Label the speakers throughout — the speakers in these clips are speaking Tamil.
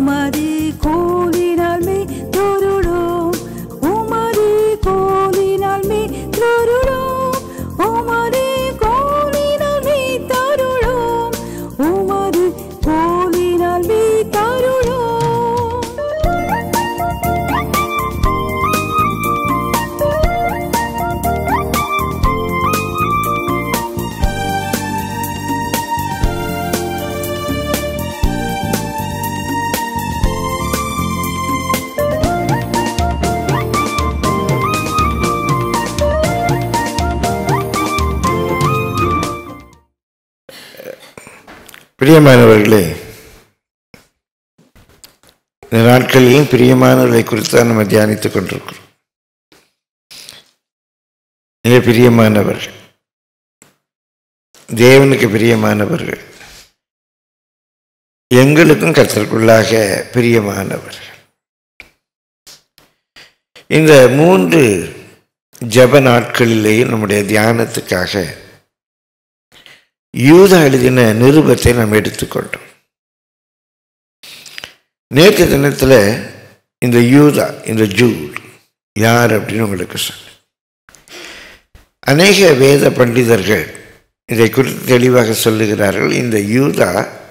Speaker 1: உமது கோலினால் மே தொருளோம் உமது கோலினால் மே தொருளோம் உமது கோலினால் மே தருளோம் உமது கோலினால் மே தருளோம்
Speaker 2: பிரியமானவர்களே இந்த நாட்களிலும் பிரியமானவர்களை குறித்து தான் நம்ம தியானித்துக் கொண்டிருக்கிறோம் மிக பிரியமானவர்கள் தேவனுக்கு பிரியமானவர்கள் எங்களுக்கும் கத்தற்குள்ளாக பிரியமானவர்கள் இந்த மூன்று ஜெப நாட்களிலேயே நம்முடைய தியானத்துக்காக யூதா எழுதின நிருபத்தை நாம் எடுத்துக்கொண்டோம் நேற்று தினத்தில் இந்த யூதா இந்த ஜூட் யார் அப்படின்னு உங்களுக்கு சொன்னேன் அநேக வேத பண்டிதர்கள் இதை குறித்து தெளிவாக சொல்லுகிறார்கள் இந்த யூதா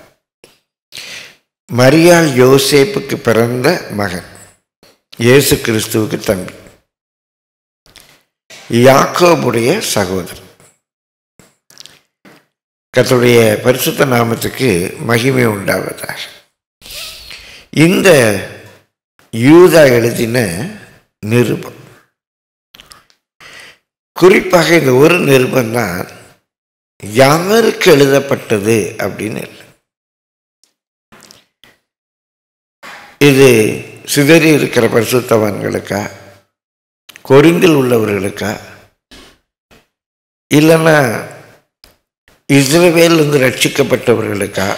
Speaker 2: மரியாள் யோசேப்புக்கு பிறந்த மகன் இயேசு கிறிஸ்துவுக்கு தம்பி யாக்கோபுடைய சகோதரன் கர்த்தருடைய பரிசுத்த நாமத்துக்கு மகிமை உண்டாவதாக இந்த யூதா எழுதின நிருபம் குறிப்பாக இந்த ஒரு நிருபம் தான் யாருக்கு எழுதப்பட்டது அப்படின்னு இல்லை இது சிதறி இருக்கிற பரிசுத்தவான்களுக்கா கொரிந்தில் உள்ளவர்களுக்கா இல்லைன்னா இஸ்ரவேலிருந்து ரட்சிக்கப்பட்டவர்களுக்கா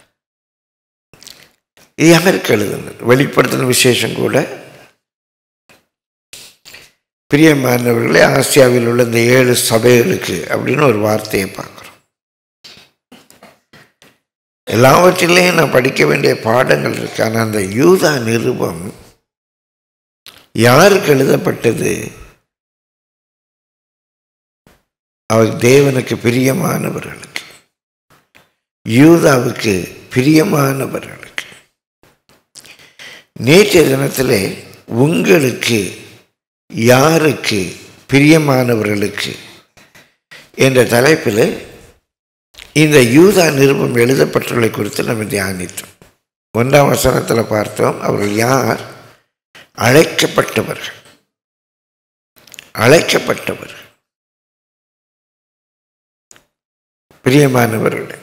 Speaker 2: இது யாருக்கு எழுதுனது வெளிப்படுத்தின விசேஷம் கூட பிரியமானவர்களே ஆசியாவில் உள்ள இந்த ஏழு சபைகளுக்கு அப்படின்னு ஒரு வார்த்தையை பார்க்குறோம் எல்லாவற்றிலையும் நான் படிக்க வேண்டிய பாடங்கள் இருக்கு ஆனால் அந்த யூதா நிருபம் யாருக்கு எழுதப்பட்டது அவர் தேவனுக்கு பிரியமானவர்களுக்கு யூதாவுக்கு பிரியமானவர்களுக்கு நேற்றைய தினத்தில் உங்களுக்கு யாருக்கு பிரியமானவர்களுக்கு என்ற தலைப்பில் இந்த யூதா நிருபம் எழுதப்பட்டுள்ளதை குறித்து நம்ம தியானித்தோம் ஒன்றாம் வசனத்தில் பார்த்தோம் அவர்கள் யார் அழைக்கப்பட்டவர்கள் அழைக்கப்பட்டவர்கள் பிரியமானவர்களே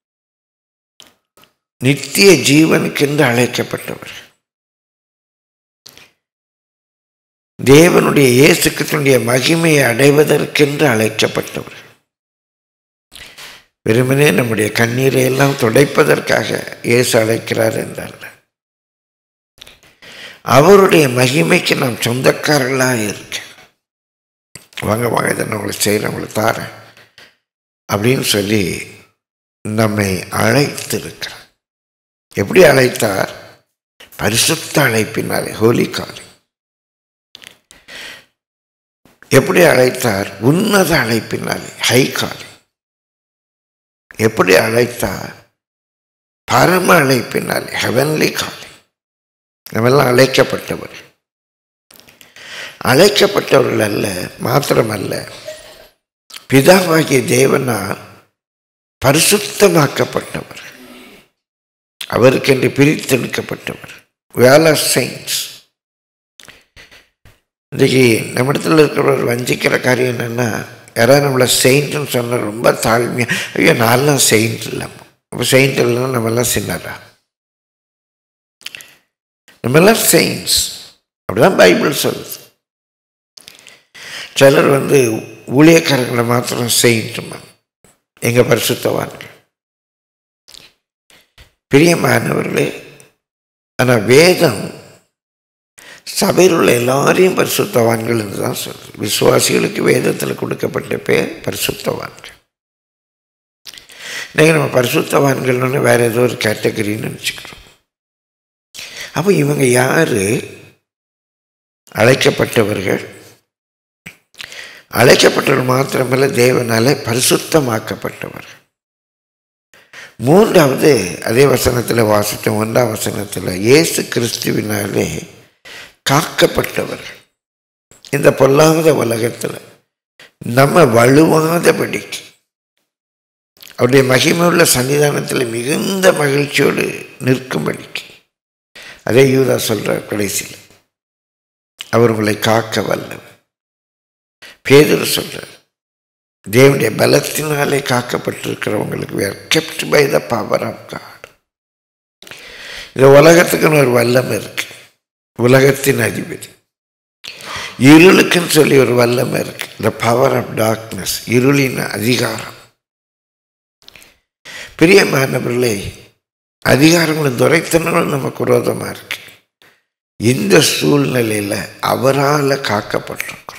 Speaker 2: நித்திய ஜீவனுக்கென்று அழைக்கப்பட்டவர்கள் தேவனுடைய இயேசுக்கத்தினுடைய மகிமையை அடைவதற்கென்று அழைக்கப்பட்டவர்கள் வெறுமனே நம்முடைய கண்ணீரை எல்லாம் துடைப்பதற்காக இயேசு அழைக்கிறார் என்றால் அவருடைய மகிமைக்கு நாம் சொந்தக்காரர்களாக இருக்க வாங்க வாங்க இதை நான் உங்களுக்கு செய்கிறேன் உங்களுக்கு தாரேன் அப்படின்னு சொல்லி நம்மை அழைத்திருக்கிறார் எப்படி அழைத்தார் பரிசுத்த அழைப்பினாலே ஹோலி காலி எப்படி அழைத்தார் உன்னத அழைப்பினாலே ஹை காலி எப்படி அழைத்தார் பரம அழைப்பினாலே ஹெவன்லி காலி நம்மெல்லாம் அழைக்கப்பட்டவர் அழைக்கப்பட்டவர்கள் அல்ல மாத்திரமல்ல பிதாவாகிய தேவனால் பரிசுத்தமாக்கப்பட்டவர் அவருக்கென்று பிரித்தெடுக்கப்பட்டவர் வேல சயின்ஸ் இன்றைக்கி நம்மிடத்தில் இருக்கிறவர் வஞ்சிக்கிற காரியம் என்னென்னா யாராவது நம்மளை செயின்ட்னு சொன்னால் ரொம்ப தாழ்மையாக ஐயோ நான்லாம் செயின்ட் இல்லை அப்போ செயின்ட் இல்லைன்னா நம்மெல்லாம் சின்னரா நம்மெல்லாம் செயின்ஸ் அப்படிதான் பைபிள் சொல்லுது சிலர் வந்து ஊழியக்காரங்களை மாத்திரம் செயின்ட்டுமா எங்கள் பரிசுத்தவான்கள் பிரியமானவர்களே ஆனால் வேதம் சபையில் உள்ள எல்லாரையும் பரிசுத்தவான்கள் என்று தான் சொல்லுது விசுவாசிகளுக்கு வேதத்தில் கொடுக்கப்பட்ட பேர் பரிசுத்தவான்கள் இன்றைக்கி நம்ம பரிசுத்தவான்கள்னு வேறு ஏதோ ஒரு கேட்டகரின்னு நினச்சிக்கிறோம் அப்போ இவங்க யாரு அழைக்கப்பட்டவர்கள் அழைக்கப்பட்டவர்கள் மாத்திரமல்ல தேவனாலே பரிசுத்தமாக்கப்பட்டவர்கள் மூன்றாவது அதே வசனத்தில் வாசித்த ஒன்றாம் வசனத்தில் இயேசு கிறிஸ்துவினாலே காக்கப்பட்டவர்கள் இந்த பொல்லாத உலகத்தில் நம்ம வலுவாதபடிக்கு அவருடைய மகிமையுள்ள சன்னிதானத்தில் மிகுந்த மகிழ்ச்சியோடு நிற்கும்படிக்கு அதே யூதா சொல்கிறார் கடைசியில் அவர் உங்களை காக்க வல்லவர் பேதர் சொல்கிறார் தேவனுடைய பலத்தினாலே காக்கப்பட்டிருக்கிறவங்களுக்கு were kept by the power of God இந்த உலகத்துக்குன்னு ஒரு வல்லம் இருக்கு உலகத்தின் அதிபதி இருளுக்குன்னு சொல்லி ஒரு வல்லமை இருக்கு த பவர் ஆஃப் டார்க்னஸ் இருளின் அதிகாரம் பிரியமானவர்களே அதிகாரங்களும் துரைத்தனங்களும் நமக்கு விரோதமாக இருக்கு இந்த சூழ்நிலையில் அவரால் காக்கப்பட்டிருக்கிறோம்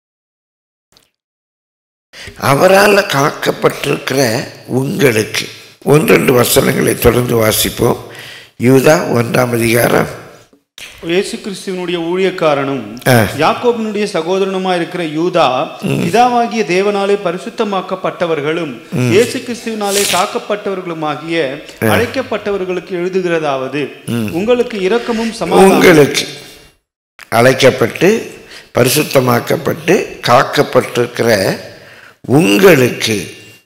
Speaker 2: அவரால் காக்கப்பட்டிருக்கிற உங்களுக்கு ஒன்றெண்டு வசனங்களை தொடர்ந்து வாசிப்போம் யூதா ஒன்றாம் அதிகாரம்
Speaker 3: இயேசு கிறிஸ்துவனுடைய ஊழியக்காரனும்
Speaker 2: ஆ.
Speaker 3: யாக்கோபினுடைய சகோதரனுமா இருக்கிற யூதா பிதாவாகிய தேவனாலே பரிசுத்தமாக்கப்பட்டவர்களும் இயேசு கிறிஸ்துவினாலே காக்கப்பட்டவர்களுமாகிய அழைக்கப்பட்டவர்களுக்கு எழுதுகிறதாவது உங்களுக்கு இரக்கமும் சமாதானம்
Speaker 2: உங்களுக்கு அழைக்கப்பட்டு பரிசுத்தமாக்கப்பட்டு காக்கப்பட்டிருக்கிற உங்களுக்கு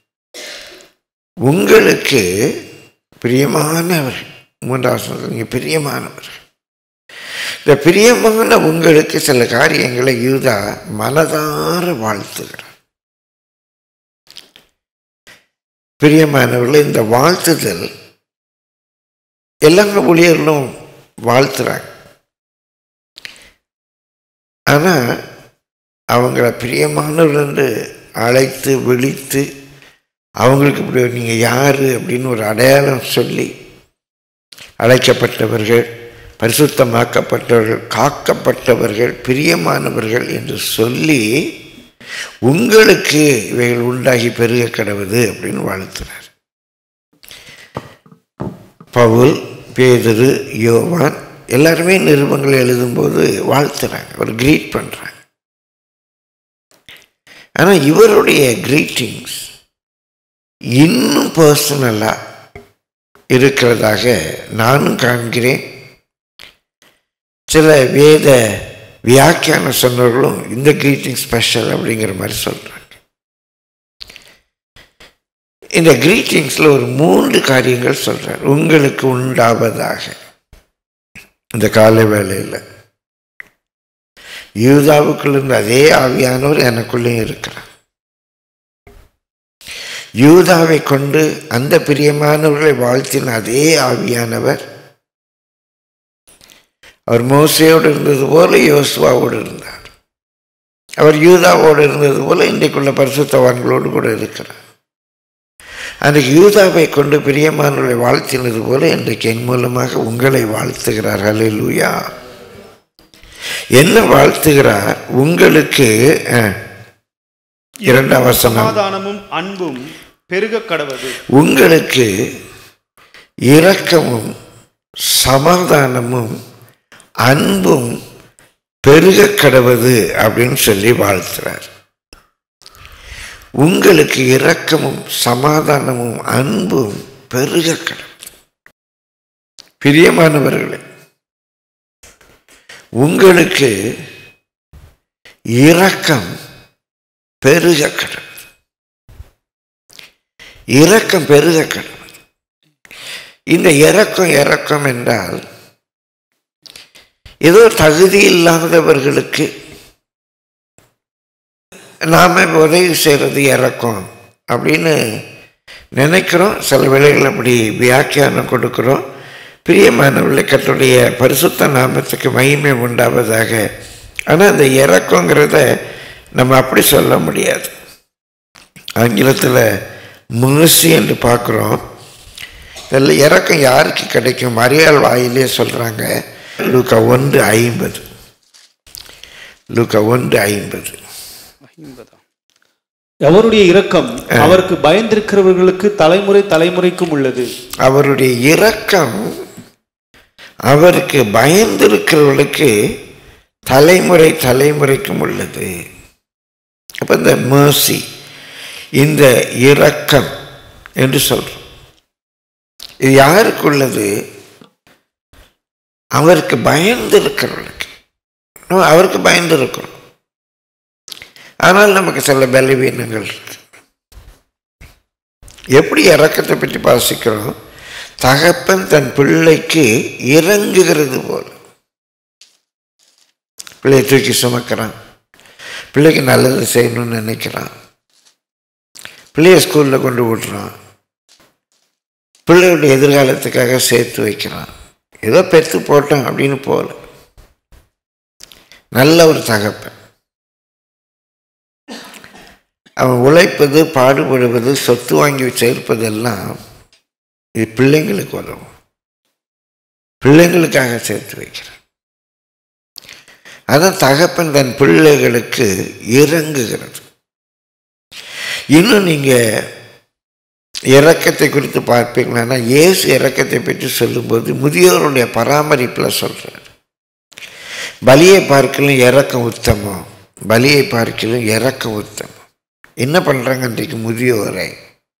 Speaker 2: உங்களுக்கு பிரியமானவர் மூன்றாவது நீங்கள் பிரியமானவர் இந்த பிரியமான உங்களுக்கு சில காரியங்களை யூதா மனதார வாழ்த்துகிறார் பிரியமானவர்கள் இந்த வாழ்த்துதல் எல்லா ஊழியர்களும் வாழ்த்துறாங்க ஆனால் அவங்கள பிரியமானவர்கள் என்று அழைத்து விழித்து அவங்களுக்கு இப்படி நீங்கள் யார் அப்படின்னு ஒரு அடையாளம் சொல்லி அழைக்கப்பட்டவர்கள் பரிசுத்தமாக்கப்பட்டவர்கள் காக்கப்பட்டவர்கள் பிரியமானவர்கள் என்று சொல்லி உங்களுக்கு இவைகள் உண்டாகி பெருக கிடவுது அப்படின்னு வாழ்த்துறார் பவுல் பேதுரு யோவான் எல்லாருமே நிருபங்கள் எழுதும்போது வாழ்த்துறாங்க ஒரு கிரீட் பண்ணுறாங்க ஆனால் இவருடைய கிரீட்டிங்ஸ் இன்னும் பர்சனலாக இருக்கிறதாக நானும் காண்கிறேன் சில வேத வியாக்கியான சொன்னவர்களும் இந்த கிரீட்டிங் ஸ்பெஷல் அப்படிங்கிற மாதிரி சொல்கிறாங்க இந்த கிரீட்டிங்ஸில் ஒரு மூன்று காரியங்கள் சொல்கிறார் உங்களுக்கு உண்டாவதாக இந்த காலை வேளையில் யூதாவுக்குள்ள இருந்த அதே ஆவியானவர் எனக்குள்ளேயும் இருக்கிறார் யூதாவை கொண்டு அந்த பிரியமானவர்களை வாழ்த்தின அதே ஆவியானவர் அவர் மோசையோடு இருந்தது போல யோசுவாவோடு இருந்தார் அவர் யூதாவோடு இருந்தது போல இன்றைக்குள்ள பரிசுத்தவான்களோடு கூட இருக்கிறார் அன்றைக்கு யூதாவை கொண்டு பிரியமானவர்களை வாழ்த்தினது போல இன்றைக்கு என் மூலமாக உங்களை வாழ்த்துகிறார் ஹalleluya என்ன வாழ்த்துகிறார் உங்களுக்கு அஹ், இரண்டாம் வசனம்
Speaker 3: சமாதானமும் அன்பும் பெருக கடவது
Speaker 2: உங்களுக்கு இரக்கமும் சமாதானமும் அன்பும் பெருக கடவது அப்படின்னு சொல்லி வாழ்த்துறார் உங்களுக்கு இரக்கமும் சமாதானமும் அன்பும் பெருக கடவுது பிரியமானவர்களே உங்களுக்கு இரக்கம் பெருக கடவுது இரக்கம் பெருக கடவுது இந்த இரக்கம் இரக்கம் என்றால் ஏதோ தகுதி இல்லாதவர்களுக்கு நாம உதவி செய்கிறது இறக்கம் அப்படின்னு நினைக்கிறோம் சில வேளைகள் அப்படி வியாக்கியானம் கொடுக்கிறோம் பிரியமானவர்களை கட்டுடைய பரிசுத்த நாமத்துக்கு மகிமை உண்டாவதாக ஆனால் அந்த இறக்கங்கிறத நம்ம அப்படி சொல்ல முடியாது ஆங்கிலத்தில் mercy என்று பார்க்குறோம் இதில் இறக்கம் யாருக்கு கிடைக்கும் மரியாள் வாயிலே சொல்கிறாங்க லூக்கா ஒன்று ஐம்பது லூக்கா ஒன்று ஐம்பது
Speaker 3: அவருடைய இரக்கம் அவருக்கு பயந்திருக்கிறவர்களுக்கு தலைமுறை தலைமுறைக்கும் உள்ளது
Speaker 2: அவருடைய இரக்கம் அவருக்கு பயந்திருக்கிறவர்களுக்கு தலைமுறை தலைமுறைக்கும் உள்ளது அப்போ இந்த mercy இந்த இரக்கம் என்று சொல்றோம் இது யாருக்கு உள்ளது அவருக்கு பயந்து இருக்கிறவர்களுக்கு நம்ம அவருக்கு பயந்து இருக்கிறோம் ஆனால் நமக்கு சில பலவீனங்கள் இருக்கு எப்படி இறக்கத்தை பற்றி வாசிக்கிறோம் தகப்பன் தன் பிள்ளைக்கு இறங்குகிறது போல பிள்ளையை தூக்கி சுமக்கிறான் பிள்ளைக்கு நல்லது செய்யணும்னு நினைக்கிறான் பிள்ளைய ஸ்கூலில் கொண்டு விடுறான் பிள்ளைகளுடைய எதிர்காலத்துக்காக சேர்த்து வைக்கிறான் ஏதோ பெற்று போட்டோம் அப்படின்னு போல நல்ல ஒரு தகப்பன் அவன் உழைப்பது பாடுபடுவது சொத்து வாங்கி சேர்ப்பதெல்லாம் இது பிள்ளைங்களுக்கு உதவும் பிள்ளைங்களுக்காக சேர்த்து வைக்கிறான் அதான் தகப்பன் தன் பிள்ளைகளுக்கு இறங்குகிறது இன்னும் நீங்கள் இரக்கத்தை குறித்து பார்ப்பீங்கன்னா இயேசு இரக்கத்தை பற்றி சொல்லும்போது முதியோருடைய பராமரிப்பில் சொல்கிறார் பலியை பார்க்கலும் இறக்கம் உத்தமம் பலியை பார்க்கலும் இறக்கம் உத்தமம் என்ன பண்ணுறாங்க இன்றைக்கு முதியோரை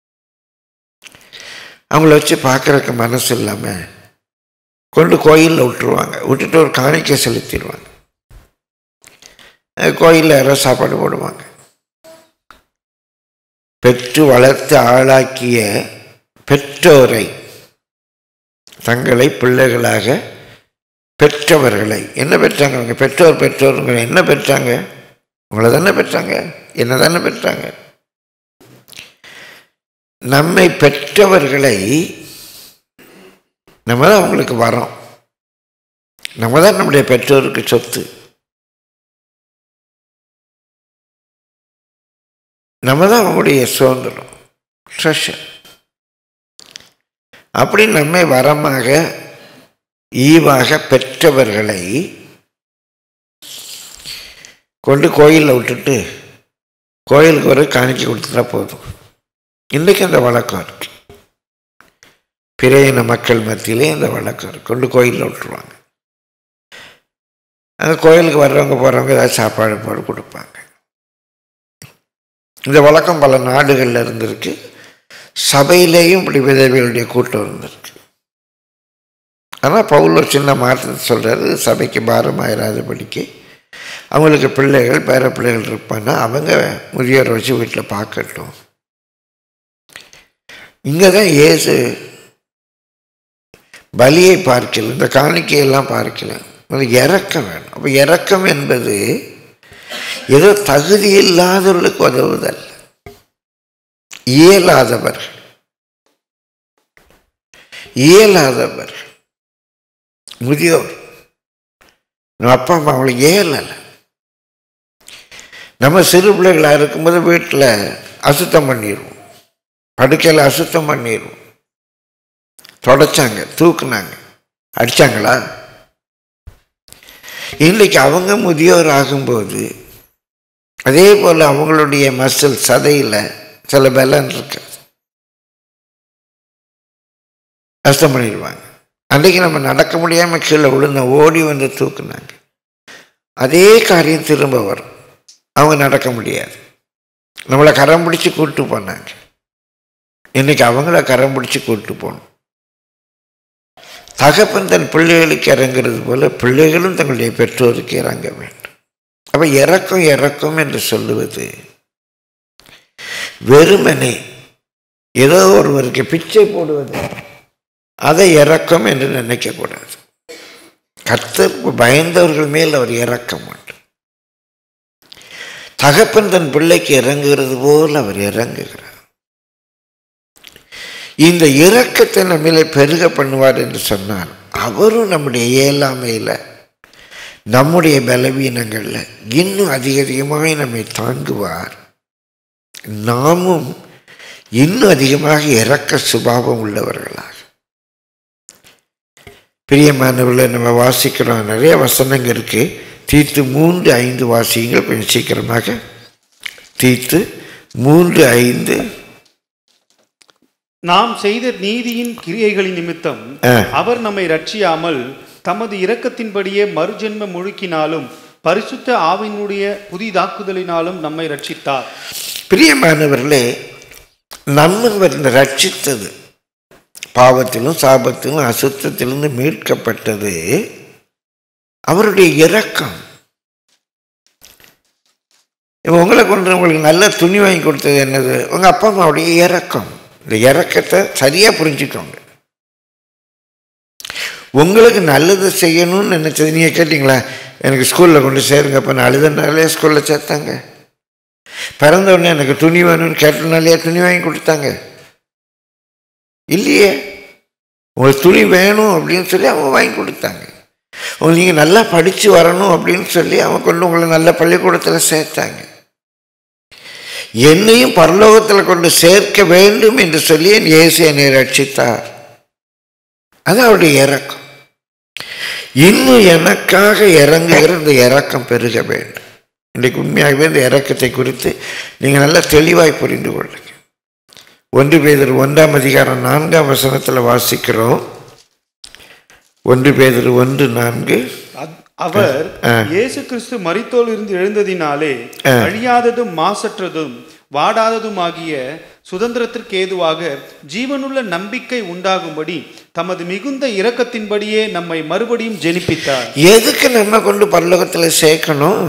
Speaker 2: அவங்கள வச்சு பார்க்குறக்கு மனசு இல்லாமல் கொண்டு கோயிலில் விட்டுருவாங்க விட்டுட்டு ஒரு காணிக்கை செலுத்திடுவாங்க கோயிலில் யாரோ சாப்பாடு போடுவாங்க பெற்று வளர்த்து ஆளாக்கிய பெற்றோரை தங்களை பிள்ளைகளாக பெற்றவர்களை என்ன பெற்றாங்க அவங்க பெற்றோர் பெற்றோருங்க என்ன பெற்றாங்க உங்களை தானே பெற்றாங்க என்ன தானே பெற்றாங்க நம்மை பெற்றவர்களை நம்ம தான் அவங்களுக்கு வரோம் நம்ம தான் நம்முடைய பெற்றோருக்கு சொத்து நம்ம தான் அவங்களுடைய சுதந்திரம் ட்ரெஷர் அப்படி நம்மை வரமாக ஈவாக பெற்றவர்களை கொண்டு கோயிலில் விட்டுட்டு கோயிலுக்கு ஒரு காணிக்கை கொடுத்துட்டா போதும் இன்றைக்கு அந்த வழக்கம் இருக்கு பிறையின மக்கள் மத்தியிலே இந்த வழக்கம் இருக்கு கொண்டு கோயிலில் விட்டுருவாங்க அந்த கோயிலுக்கு வர்றவங்க போகிறவங்க ஏதாவது சாப்பாடு போட்டு கொடுப்பாங்க இந்த வழக்கம் பல நாடுகளில் இருந்திருக்கு சபையிலேயும் இப்படி விதவைகளுடைய கூட்டம் இருந்திருக்கு ஆனால் பவுல் ஒரு சின்ன மாற்றத்தை சொல்கிறாரு சபைக்கு பாரமாயிராதபடிக்கு அவங்களுக்கு பிள்ளைகள் பேர பிள்ளைகள் இருப்பான்னா அவங்க முதியோரை வச்சு வீட்டில் பார்க்கட்டும் இங்கே தான் இயேசு பலியை பார்க்கல இந்த காணிக்கையெல்லாம் பார்க்கல அது இறக்கம் வேணும் அப்போ இறக்கம் என்பது ஏதோ தகுதி இல்லாதவர்களுக்கு உதவுதல் இயலாதவர் இயலாதவர் முதியோர் நம்ம அப்பா அம்மா அவளை ஏழலை நம்ம சிறு பிள்ளைகளாக இருக்கும்போது வீட்டில் அசுத்தம் பண்ணிடுவோம் படுக்கையில் அசுத்தம் பண்ணிடுவோம் தொடச்சாங்க தூக்குனாங்க அடித்தாங்களா இன்றைக்கு அவங்க முதியோர் ஆகும்போது அதே போல் அவங்களுடைய மசில் சதையில் சில பலன் இருக்கு கஷ்டம் பண்ணிடுவாங்க அன்றைக்கு நம்ம நடக்க முடியாமல் கீழே விழுந்த ஓடி வந்து தூக்குனாங்க அதே காரியம் திரும்ப வரும் அவங்க நடக்க முடியாது நம்மளை கரம் பிடிச்சி கூப்பிட்டு போனாங்க இன்னைக்கு அவங்கள கரம் பிடிச்சி கூப்பிட்டு போகணும் தகப்பன் தன் பிள்ளைகளுக்கு இறங்குறது போல பிள்ளைகளும் தங்களுடைய பெற்றோருக்கு இறங்க வேண்டும் அப்ப இறக்கம் இறக்கம் என்று சொல்லுவது வெறுமனே ஏதோ ஒருவருக்கு பிச்சை போடுவது அதை இறக்கம் என்று நினைக்கக்கூடாது கர்த்தர் பயந்தவர்கள் மேல் அவர் இறக்கம் உண்டு தகப்பன் தன் பிள்ளைக்கு இறங்குகிறது போல் அவர் இறங்குகிறார் இந்த இரக்கத்தை நம்மளை பெருக பண்ணுவார் என்று சொன்னால் அவரும் நம்முடைய இயலாமையில் நம்முடைய பலவீனங்களில் இன்னும் அதிக அதிகமாக நம்மை தாங்குவார் நாமும் இன்னும் அதிகமாக இரக்க சுபாவம் உள்ளவர்களாக பிரியமானவர்களை நம்ம வாசிக்கிறோம் நிறைய வசனங்கள் இருக்கு தீத்து மூன்று ஐந்து வாசியங்கள் கொஞ்சம் சீக்கிரமாக தீத்து மூன்று ஐந்து
Speaker 3: நாம் செய்த நீதியின் கிரியைகளின் நிமித்தம்
Speaker 2: ஆ.
Speaker 3: அவர் நம்மை ரட்சியாமல் தமது இரக்கத்தின்படியே மறுஜென்ம முழுக்கினாலும் பரிசுத்த ஆவினுடைய புதிதாக்குதலினாலும் நம்மை ரட்சித்தார்
Speaker 2: பிரியமானவர்களே நம்ம வந்து ரட்சித்தது பாவத்திலும் சாபத்திலும் அசுத்தத்திலிருந்து மீட்கப்பட்டது அவருடைய இரக்கம் இப்போ உங்களை கொண்டு உங்களுக்கு நல்ல துணி வாங்கி கொடுத்தது என்னது உங்கள் அப்பா அம்மாவுடைய இரக்கம் இந்த இரக்கத்தை சரியாக புரிஞ்சுக்கோங்க உங்களுக்கு நல்லது செய்யணும்னு நினச்சது நீங்கள் கேட்டிங்களா எனக்கு ஸ்கூலில் கொண்டு சேருங்கப்பா நான் அழுதுனாலே ஸ்கூலில் சேர்த்தாங்க பிறந்த உடனே எனக்கு துணி வேணும்னு கேட்டனாலே துணி வாங்கி கொடுத்தாங்க இல்லையே உங்களுக்கு துணி வேணும் அப்படின்னு சொல்லி அவங்க வாங்கி கொடுத்தாங்க உங்களுக்கு நீங்கள் நல்லா படித்து வரணும் அப்படின்னு சொல்லி அவங்க கொண்டு உங்களை நல்ல பள்ளிக்கூடத்தில் சேர்த்தாங்க என்னையும் பரலோகத்தில் கொண்டு சேர்க்க வேண்டும் என்று சொல்லி என் இயேசு என்னை ரட்சித்தார் அது அவருடைய இறக்கம் இன்னும் எனக்காக இறங்குகிற இந்த இறக்கம் பெருக வேண்டும் இன்றைக்கு உண்மையாகவே இந்த இறக்கத்தை குறித்து நீங்கள் நல்லா தெளிவாய் புரிந்து கொள்ளுங்க ஒன்று பேதர் ஒன்றாம் அதிகாரம் நான்காம் வசனத்தில் வாசிக்கிறோம் ஒன்று பேதர் ஒன்று நான்கு
Speaker 3: அத்- அவர் இயேசு கிறிஸ்து மரித்தோல் இருந்து எழுந்ததினாலே அழியாததும் மாசற்றதும் வாடாததுமாகிய சுதந்திரத்திற்கு ஏதுவாக ஜீவனுள்ள நம்பிக்கை உண்டாகும்படி தமது மிகுந்த இரக்கத்தின்படியே நம்மை மறுபடியும் ஜெனிப்பித்தார்
Speaker 2: எதுக்கு நம்ம கொண்டு பரலோகத்தில் சேர்க்கணும்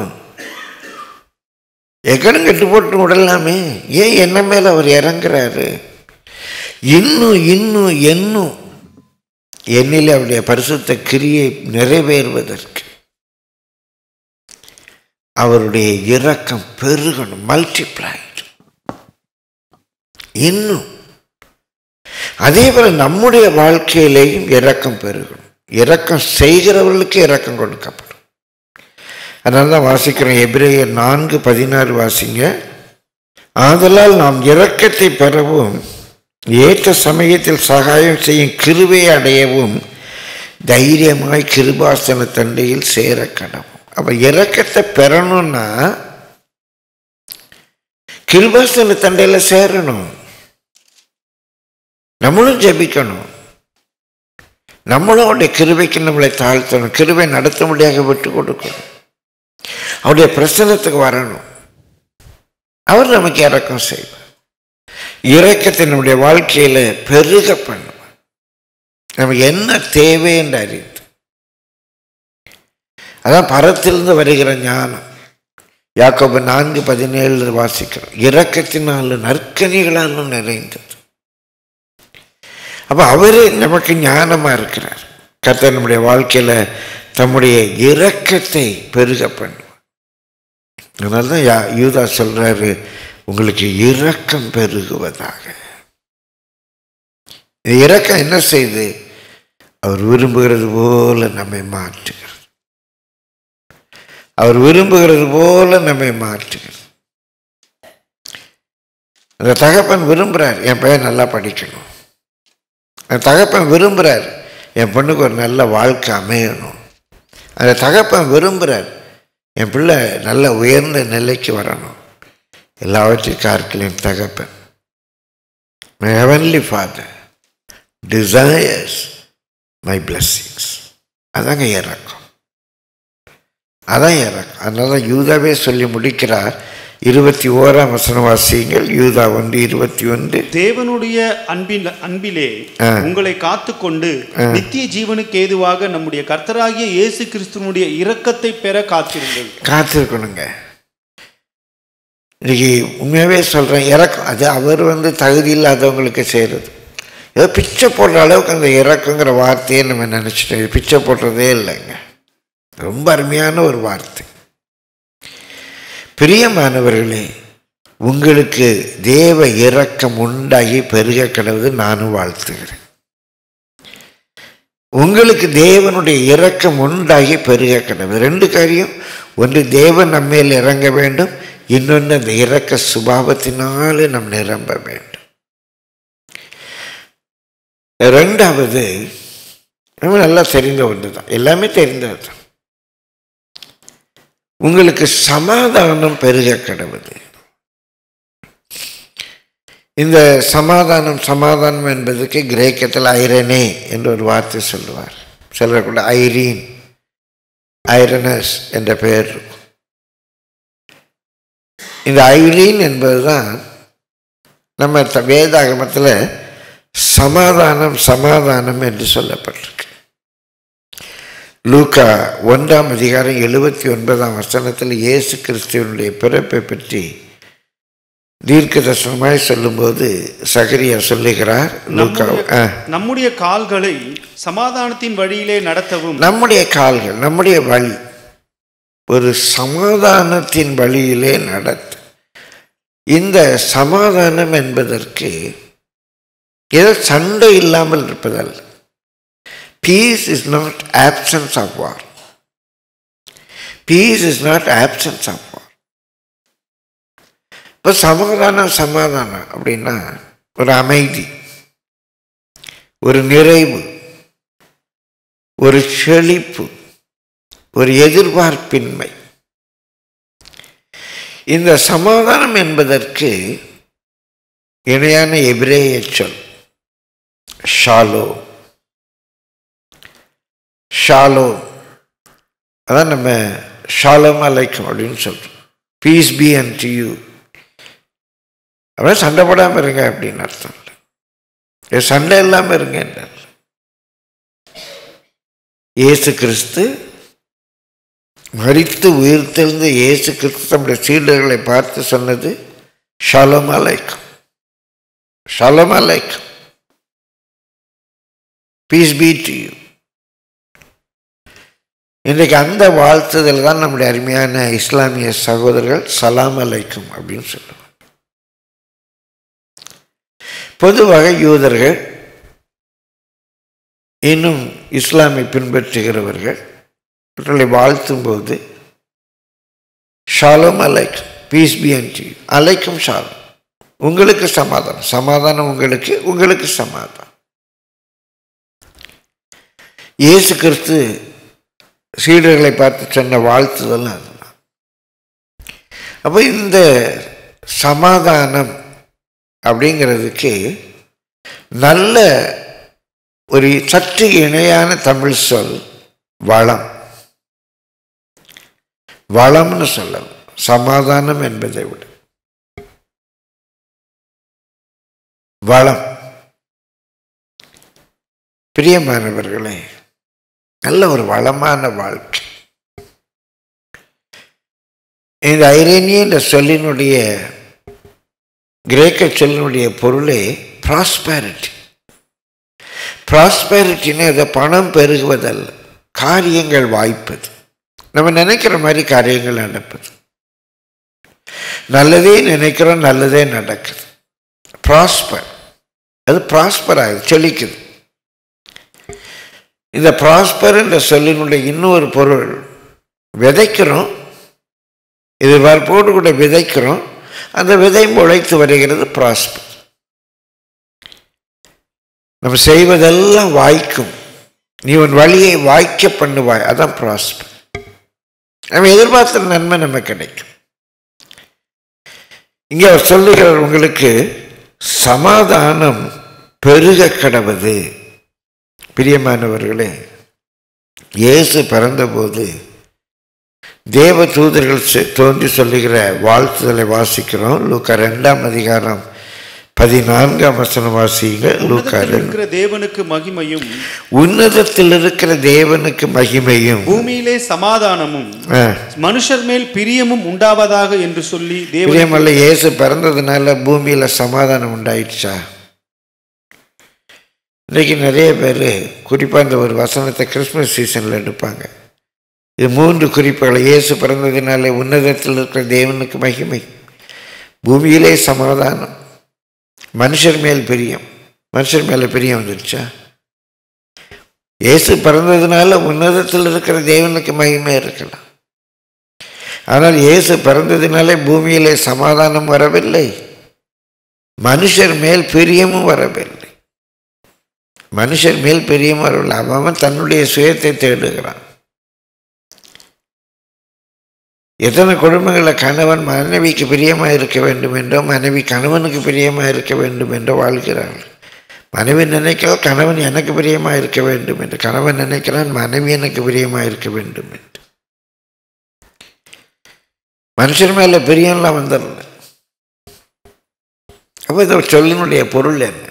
Speaker 2: எக்கடும் கெட்டு போட்டு விடலாமே ஏன் என்ன மேலே அவர் இறங்குறாரு இன்னும் இன்னும் இன்னும் என்னில் அவருடைய பரிசுத்த கிரியை நிறைவேறுவதற்கு அவருடைய இரக்கம் பெருகணும் மல்டிப்ளைட் இன்னும் அதே போல நம்முடைய வாழ்க்கையிலேயும் இரக்கம் பெருகணும் இரக்கம் செய்கிறவர்களுக்கு இரக்கம் கொடுக்கப்படும் அதனால தான் வாசிக்கிறோம் எபிரேயர் நான்கு பதினாறு வாசிங்க ஆதலால் நாம் இரக்கத்தை பெறவும் ஏற்ற சமயத்தில் சகாயம் செய்யும் கிருவை அடையவும் தைரியமாய் கிருபாசன தண்டையில் சேர கடவும் அப்ப இரக்கத்தை பெறணும்னா கிருபாசன தண்டையில் சேரணும் நம்மளும் ஜெபிக்கணும் நம்மளும் அவருடைய கிருபைக்கு நம்மளை தாழ்த்தணும் கிருபை நடத்தும்படியாக விட்டு கொடுக்கணும் அவருடைய பிரசனத்துக்கு வரணும் அவர் நமக்கு இறக்கம் செய்வார் இறக்கத்தை நம்முடைய வாழ்க்கையில பெருக பண்ணுவார் நமக்கு என்ன தேவை என்று அறிந்து அதான் பரத்திலிருந்து வருகிற ஞானம் யாக்கோபு நான்கு பதினேழு வாசிக்கிறோம் இரக்கத்தினாலும் நற்கனிகளாலும் நிறைந்தது அப்போ அவரே நமக்கு ஞானமாக இருக்கிறார் கர்த்தர் நம்முடைய வாழ்க்கையில் தம்முடைய இரக்கத்தை பெருக பண்ணுவார் அதனால தான் யா யூதா சொல்கிறாரு உங்களுக்கு இரக்கம் பெருகுவதாக இந்த இரக்கம் என்ன செய்யுது அவர் விரும்புகிறது போல நம்மை மாற்றுகிறது அவர் விரும்புகிறது போல நம்மை மாற்றுகிறது அந்த தகப்பன் விரும்புகிறார் என் பையன் நல்லா படிக்கணும் அந்த தகப்பன் விரும்புகிறார் என் பொண்ணுக்கு ஒரு நல்ல வாழ்க்கை அமையணும் அந்த தகப்பன் விரும்புகிறார் என் பிள்ளை நல்ல உயர்ந்த நிலைக்கு வரணும் எல்லாவற்றையும் பார்க்கலையும் தகப்பன் my heavenly father desires my blessings அதாங்க இறக்கம் அதான் இறக்கம் அதனால தான் யூதாவே சொல்லி முடிக்கிறார் இருபத்தி ஓராம் வசனம் வாசியுங்கள் யூதா ஒன்று இருபத்தி ஒன்று
Speaker 3: தேவனுடைய அன்பில் அன்பிலே உங்களை காத்துக்கொண்டு நித்திய ஜீவனுக்கு ஏதுவாக நம்முடைய கர்த்தராகிய இயேசு கிறிஸ்துவனுடைய இரக்கத்தை பெற காத்திருங்கள்
Speaker 2: காத்திருக்கணுங்க இன்னைக்கு உண்மையாகவே சொல்கிறேன் இறக்கம் அது அவர் வந்து தகுதி இல்லாதவங்களுக்கு செய்கிறது ஏதோ பிச்சை போடுற அளவுக்கு அந்த இறக்கங்கிற வார்த்தையை நம்ம நினச்சிட்டோம் இது பிச்சை போடுறதே இல்லைங்க ரொம்ப அருமையான ஒரு வார்த்தை பிரியமானவர்களே உங்களுக்கு தேவ இரக்கம் உண்டாகி பெருக கிடவது நானும் வாழ்த்துகிறேன் உங்களுக்கு தேவனுடைய இரக்கம் உண்டாகி பெருக கிடவது ரெண்டு காரியம் ஒன்று தேவன் நம்மேல் இறங்க வேண்டும் இன்னொன்று அந்த இரக்க சுபாவத்தினாலே நம் நிரம்ப வேண்டும் ரெண்டாவது நம்ம நல்லா தெரிந்த ஒன்று தான் எல்லாமே தெரிந்தது தான் உங்களுக்கு சமாதானம் பெருக கிடவது இந்த சமாதானம் சமாதானம் என்பதற்கு கிரேக்கத்தில் ஐரனே என்று ஒரு வார்த்தை சொல்லுவார் சிலர் கூட ஐரீன் ஐரனஸ் என்ற பெயர் இருக்கும் இந்த ஐரீன் என்பதுதான் நம்ம த- வேதாகமத்தில் சமாதானம் சமாதானம் என்று சொல்லப்பட்டிருக்கு லூக்கா ஒன்றாம் அதிகாரம் எழுபத்தி ஒன்பதாம் வசனத்தில் இயேசு கிறிஸ்துவனுடைய பிறப்பை பற்றி தீர்க்க தரிசனமாய் சொல்லும்போது சகரியா சொல்லுகிறார் லூக்கா ஆ.
Speaker 3: நம்முடைய கால்களை சமாதானத்தின் வழியிலே நடத்தவும்
Speaker 2: நம்முடைய கால்கள் நம்முடைய வழி ஒரு சமாதானத்தின் வழியிலே நடத்த இந்த சமாதானம் என்பதற்கு ஏதோ சண்டை இல்லாமல் இருப்பதல்ல peace is not absence of war peace is not absence of war இப்போ சமாதானம் சமாதானம் அப்படின்னா ஒரு அமைதி ஒரு நிறைவு ஒரு செழிப்பு ஒரு எதிர்பார்ப்பின்மை இந்த சமாதானம் என்பதற்கு இணையான எபிரேய சொல் ஷாலோ ஷாலோ அதான் நம்ம ஷாலோம் அலைக்கும் அப்படின்னு சொல்றோம் peace be unto you அப்புறம் சண்டை போடாமல் இருங்க அப்படின்னு அர்த்தம் இல்லை ஏ, சண்டை இல்லாமல் இருங்க என்றார் இயேசு கிறிஸ்து மரித்து உயிர்த்தெழுந்த இயேசு கிறிஸ்து தம்முடைய சீடர்களை பார்த்து சொன்னது ஷாலம் அலைக்கும் ஷாலம் அலைக்கும் பீஸ் பி டு யூ இன்றைக்கு அந்த வாழ்த்துதல் தான் நம்முடைய அருமையான இஸ்லாமிய சகோதரர்கள் சலாம் அலைக்கும் அப்படின்னு சொல்லுவாங்க பொதுவாக யூதர்கள் இன்னும் இஸ்லாமை பின்பற்றுகிறவர்கள் அவர்களை வாழ்த்தும்போது ஷாலும் அலைக்கும் பீஸ் பி அண்ட் அலைக்கும் ஷாலும் உங்களுக்கு சமாதானம் சமாதானம் உங்களுக்கு உங்களுக்கு சமாதானம் இயேசு கிறிஸ்து சீடர்களை பார்த்து சொன்ன வாழ்த்துதல் அதுதான் அப்போ இந்த சமாதானம் அப்படிங்கிறதுக்கு நல்ல ஒரு சற்று இணையான தமிழ் சொல் வளம் வளம்னு சொல்லலாம் சமாதானம் என்பதை விட வளம் பிரியமானவர்களே நல்ல ஒரு வளமான வாழ்க்கை இந்த ஐரேனிய என்ற சொல்லினுடைய கிரேக்க சொல்லினுடைய பொருளே ப்ராஸ்பேரிட்டி ப்ராஸ்பேரிட்டின்னு அதை பணம் பெருகுவதல்ல காரியங்கள் வாய்ப்பது நம்ம நினைக்கிற மாதிரி காரியங்கள் நடப்பது நல்லதே நினைக்கிறோம் நல்லதே நடக்குது ப்ராஸ்பர் அது ப்ராஸ்பர் ஆகுது செழிக்குது இந்த ப்ராஸ்பர் என்ற சொல்லினுடைய இன்னொரு பொருள் விதைக்கிறோம் இது போட்டு கூட விதைக்கிறோம் அந்த விதை முளைத்து வருகிறது ப்ராஸ்பர் நம்ம செய்வதெல்லாம் வாய்க்கும் நீ உன் வழியை வாய்க்க பண்ணுவாய் அதான் ப்ராஸ்பர் நம்ம எதிர்பார்த்த நன்மை நம்ம கிடைக்கும் இங்கே அவர் சொல்லுகிறார் உங்களுக்கு சமாதானம் பெருக கடவுது பிரியமானவர்களே இயேசு பிறந்தபோது தேவ தூதர்கள் செ- தோன்றி சொல்லுகிற வாழ்த்துதலை வாசிக்கிறோம் லூக்கா ரெண்டாம் அதிகாரம் பதினான்காம் வசனம் வாசிங்க லூக்கா
Speaker 3: உன்னதத்தில்
Speaker 2: ரெண்டு
Speaker 3: இருக்கிற தேவனுக்கு மகிமையும்
Speaker 2: உன்னதத்தில் இருக்கிற தேவனுக்கு மகிமையும்
Speaker 3: பூமியிலே சமாதானமும்
Speaker 2: ஆ,
Speaker 3: மனுஷர் மேல் பிரியமும் உண்டாவதாக என்று சொல்லி தேவன்
Speaker 2: பிரியமல்ல இயேசு பிறந்ததுனால பூமியில் சமாதானம் உண்டாயிடுச்சா இன்றைக்கி நிறைய பேர் குறிப்பாக இந்த ஒரு வசனத்தை கிறிஸ்மஸ் சீசனில் எடுப்பாங்க இது மூன்று குறிப்புகள் இயேசு பிறந்ததினாலே உன்னதத்தில் இருக்கிற தேவனுக்கு மகிமை பூமியிலே சமாதானம் மனுஷர் மேல் பிரியம் மனுஷர் மேலே பிரியம் வந்துடுச்சா இயேசு பிறந்ததுனால உன்னதத்தில் இருக்கிற தேவனுக்கு மகிமை இருக்கலாம் ஆனால் இயேசு பிறந்ததினாலே பூமியிலே சமாதானம் வரவில்லை மனுஷர் மேல் பிரியமும் வரவில்லை மனுஷர் மேல் பிரியமும் வரவில்லை அவன் அவன் தன்னுடைய சுயத்தை தேடுகிறான் எத்தனை குடும்பங்களில் கணவன் மனைவிக்கு பிரியமாக இருக்க வேண்டும் என்றோ மனைவி கணவனுக்கு பிரியமாக இருக்க வேண்டும் என்றோ வாழ்கிறார்கள் மனைவி நினைக்கிறாள் கணவன் எனக்கு பிரியமாக இருக்க வேண்டும் என்று கணவன் நினைக்கிறான் மனைவி எனக்கு பிரியமாக இருக்க வேண்டும் என்று மனுஷன் மேலே பிரியம்லாம் வந்துடல அப்போ இந்த சொல்லினுடைய பொருள் என்ன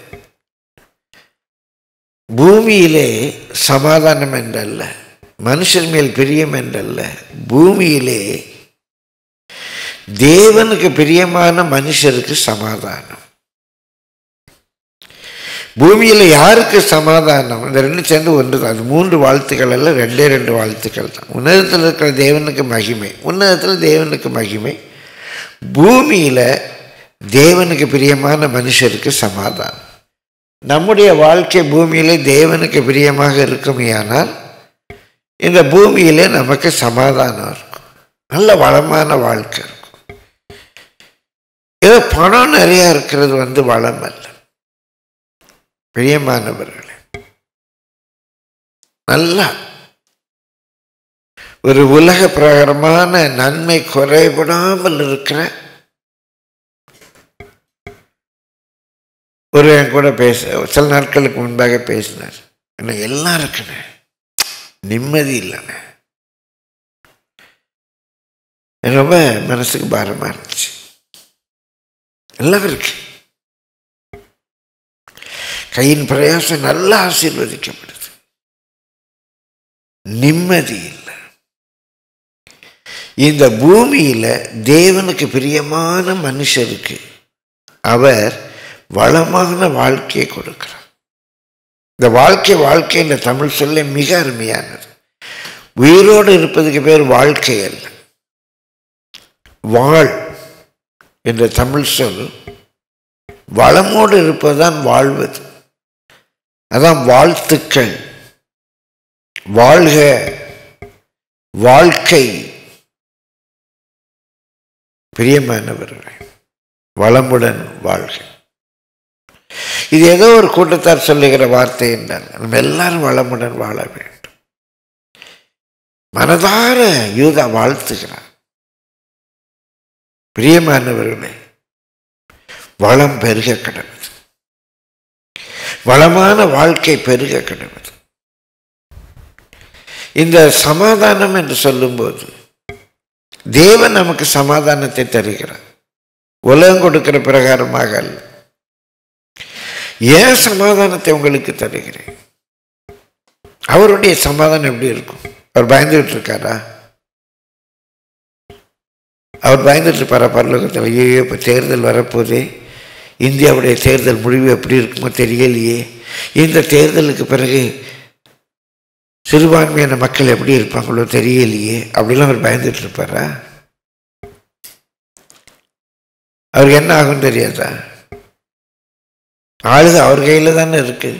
Speaker 2: பூமியிலே சமாதானம் என்றல்ல மனுஷன் மேல் பிரியம் என்றல்ல பூமியிலே தேவனுக்கு பிரியமான மனுஷருக்கு சமாதானம் பூமியில் யாருக்கு சமாதானம் இந்த ரெண்டு சேர்ந்து ஒன்று தான் அது மூன்று வாழ்த்துக்கள் அல்ல ரெண்டே ரெண்டு வாழ்த்துக்கள் தான் உன்னதத்தில் இருக்கிற தேவனுக்கு மகிமை உன்னதத்தில் தேவனுக்கு மகிமை பூமியில் தேவனுக்கு பிரியமான மனுஷருக்கு சமாதானம் நம்முடைய வாழ்க்கை பூமியிலே தேவனுக்கு பிரியமாக இருக்குமேயானால் இந்த பூமியிலே நமக்கு சமாதானம் இருக்கும் நல்ல வளமான வாழ்க்கை இருக்கும் ஏதோ பணம் நிறையா இருக்கிறது வந்து வளம் அல்ல பிரியமானவர்களே நல்லா ஒரு உலக பிரகாரமான நன்மை குறைபடாமல் இருக்கிற ஒரு என் கூட பேச சில நாட்களுக்கு முன்பாக பேசினார் என்ன எல்லாம் இருக்குண்ணே நிம்மதி இல்லைண்ணே எனக்கு ரொம்ப மனசுக்கு பாரமாக இருந்துச்சு எல்லாம் இருக்கு கையின் பிரயாசம் நல்லா ஆசீர்வதிக்கப்படுது நிம்மதி இல்லை இந்த பூமியில தேவனுக்கு பிரியமான மனுஷருக்கு அவர் வளமான வாழ்க்கையை கொடுக்கிறார் இந்த வாழ்க்கை வாழ்க்கை என்ற தமிழ் சொல்ல மிக அருமையானது உயிரோடு இருப்பதுக்கு பேர் வாழ்க்கை அல்ல வாழ் என்ற தமிழ் சொல் வளமோடு இருப்பதுதான் வாழ்வது அதான் வாழ்த்துக்கள் வாழ்க வாழ்க்கை பிரியமானவர்களே வளமுடன் வாழ்க இது ஏதோ ஒரு கூட்டத்தார் சொல்லுகிற வார்த்தை என்றால் நம்ம எல்லாரும் வளமுடன் வாழ வேண்டும் மனதார யூதா வாழ்த்துகிறார் பிரியமானவர்களே வளம் பெருக கிடவது வளமான வாழ்க்கை பெருக கிடவது இந்த சமாதானம் என்று சொல்லும்போது தேவன் நமக்கு சமாதானத்தை தருகிறார் உலகம் கொடுக்கிற பிரகாரமாக அல்ல ஏன் சமாதானத்தை உங்களுக்கு தருகிறேன் அவருடைய சமாதானம் எப்படி இருக்கும் அவர் பயந்துகிட்டு இருக்காரா அவர் பயந்துட்டு இருப்பாரா பரலோகத்தில் ஐயோ இப்போ தேர்தல் வரப்போதே இந்தியாவுடைய தேர்தல் முடிவு எப்படி இருக்குமோ தெரியலையே இந்த தேர்தலுக்கு பிறகு சிறுபான்மையான மக்கள் எப்படி இருப்பாங்களோ தெரியலையே அப்படிலாம் அவர் பயந்துட்டு இருப்பாரா அவருக்கு என்ன ஆகும் தெரியாதா ஆளுக அவர் கையில் தானே இருக்கு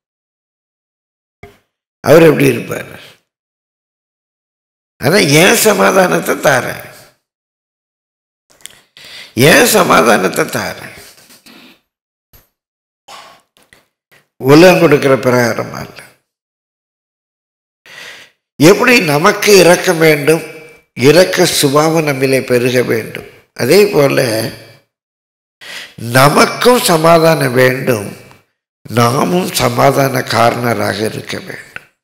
Speaker 2: அவர் எப்படி இருப்பார் அதான் ஏன் சமாதானத்தை தாரேன் ஏன் சமாதானத்தை தாரேன் உலகம் கொடுக்கிற பிரகாரமா இல்லை எப்படி நமக்கு இறக்க வேண்டும் இறக்க சுபாவம் நம்மிலே பெருக வேண்டும் அதே போல நமக்கும் சமாதானம் வேண்டும் நாமும் சமாதான காரணராக இருக்க வேண்டும்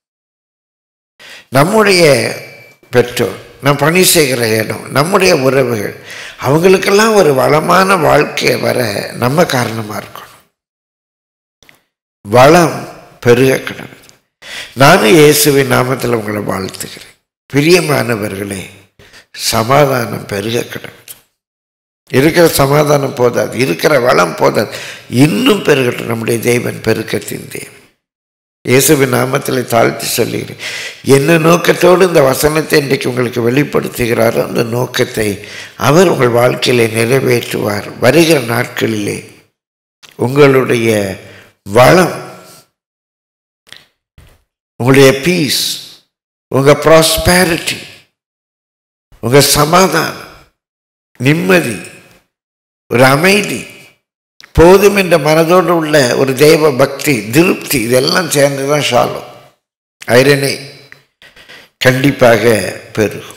Speaker 2: நம்முடைய பெற்றோர் நாம் பணி செய்கிற இடம் நம்முடைய உறவுகள் அவங்களுக்கெல்லாம் ஒரு வளமான வாழ்க்கை வர நம்ம காரணமாக இருக்கணும் வளம் பெருக கிடது நானும் இயேசுவின் நாமத்தில் உங்களை வாழ்த்துகிறேன் பிரியமானவர்களே சமாதானம் பெருக கிடது இருக்கிற சமாதானம் போதாது இருக்கிற வளம் போதாது இன்னும் பெருகட்டும் நம்முடைய தேவன் பெருக்கத்தின் தேவன் இயேசுவின் நாமத்தில் தாழ்த்தி சொல்லுகிறேன் என்ன நோக்கத்தோடு இந்த வசனத்தை இன்றைக்கு உங்களுக்கு வெளிப்படுத்துகிறாரோ அந்த நோக்கத்தை அவர் உங்கள் வாழ்க்கையிலே நிறைவேற்றுவார் வருகிற நாட்களிலே உங்களுடைய வளம் உங்களுடைய பீஸ் உங்கள் ப்ராஸ்பேரிட்டி உங்கள் சமாதானம் நிம்மதி ஒரு அமைதி போதும் என்ற மனதோடு உள்ள ஒரு தெய்வ பக்தி திருப்தி இதெல்லாம் சேர்ந்து தான் ஷாலும் ஐரனே கண்டிப்பாக பெருகும்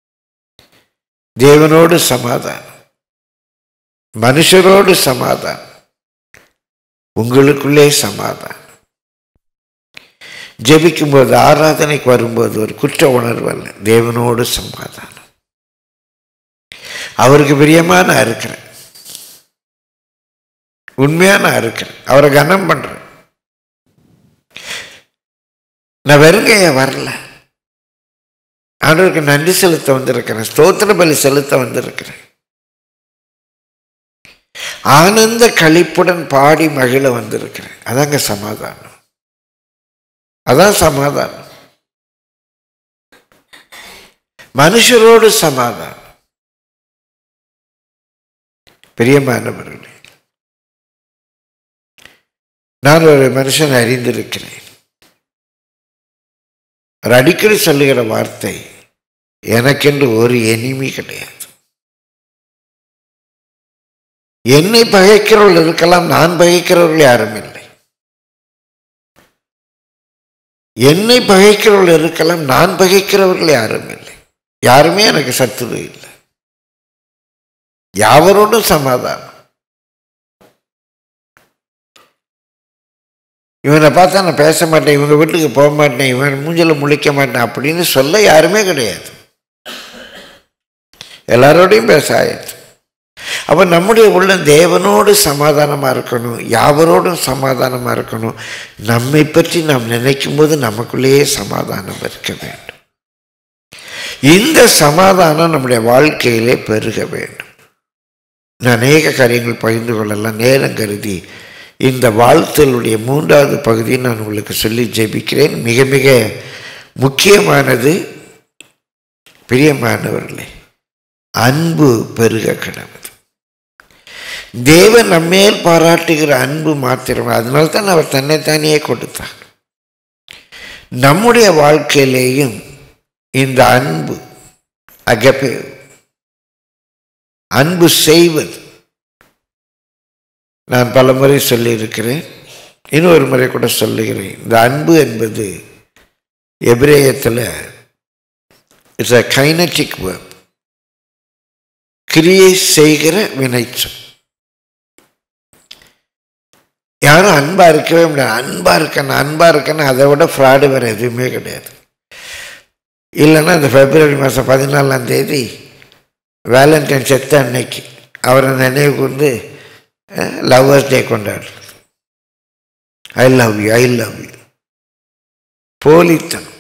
Speaker 2: தேவனோடு சமாதானம் மனுஷரோடு சமாதானம் உங்களுக்குள்ளே சமாதானம் ஜெபிக்கும்போது ஆராதனைக்கு வரும்போது ஒரு குற்ற உணர்வு அல்ல தேவனோடு சமாதானம் அவருக்கு பிரியமா நான் இருக்கிறேன் உண்மையா நான் இருக்கிறேன் அவரை கனம் பண்றேன் நான் வெறுங்கைய வரல ஆண்டவருக்கு நன்றி செலுத்த வந்திருக்கிறேன் ஸ்தோத்திர பலி செலுத்த வந்திருக்கிறேன் ஆனந்த களிப்புடன் பாடி மகிழ வந்திருக்கிறேன் அதாங்க சமாதானம் அதான் சமாதானம் மனுஷரோடு சமாதானம் பிரியமானவர்களே நான் ஒரு மனுஷன் அறிந்திருக்கிறேன் அவர் அடிக்கடி சொல்லுகிற வார்த்தை எனக்கென்று ஒரு எனிமி கிடையாது என்னை பகைக்கிறவர்கள் இருக்கலாம் நான் பகைக்கிறவர்கள் யாரும் இல்லை என்னை பகைக்கிறவர்கள் இருக்கலாம் நான் பகைக்கிறவர்கள் யாரும் இல்லை யாருமே எனக்கு சத்துரு இல்லை யாவரோடும் சமாதானம் இவனை பார்த்தா நான் பேச மாட்டேன் இவங்க வீட்டுக்கு போக மாட்டேன் இவன் மூஞ்சில முழிக்க மாட்டேன் அப்படின்னு சொல்ல யாருமே கிடையாது எல்லாரோடையும் பேச ஆயிடுச்சு அப்போ நம்முடைய உள்ள தேவனோடு சமாதானமாக இருக்கணும் யாவரோடும் சமாதானமாக இருக்கணும் நம்மை பற்றி நாம் நினைக்கும் போது நமக்குள்ளேயே சமாதானம் இருக்க வேண்டும் இந்த சமாதானம் நம்முடைய வாழ்க்கையிலே பெருக வேண்டும் நான் அநேக காரியங்கள் பகிர்ந்து கொள்ளலாம் நேரம் கருதி இந்த வாழ்த்தலுடைய மூன்றாவது பகுதியை நான் உங்களுக்கு சொல்லி ஜெபிக்கிறேன் மிக மிக முக்கியமானது பிரியமானவர்களே அன்பு பெருக கடவுது தேவன் நம்மேல் பாராட்டுகிற அன்பு மாத்திரம் அதனால தான் அவர் தன்னைத்தானே கொடுத்தார் நம்முடைய வாழ்க்கையிலேயும் இந்த அன்பு அகப்பே அன்பு செய்வது நான் பல முறை சொல்லியிருக்கிறேன் இன்னொரு முறை கூட சொல்லுகிறேன் இந்த அன்பு என்பது எபிரேயத்தில் இட்ஸ் அ கைனட்டிக் வேர்ப் கிரியை செய்கிற வினைச்சொல் யாரும் அன்பா இருக்கவே முடியாது அன்பா இருக்கணும் அன்பா இருக்கணும் அதை விட ஃப்ராடு வேற எதுவுமே கிடையாது இல்லைன்னா இந்த பிப்ரவரி மாதம் பதினாலாம் தேதி வேலண்டைன் செத்த அன்னைக்கு அவரை நினைவு கூர்ந்து லவ்வர்ஸ் டே கொண்டாடுறது I love you I love you போலித்தனம்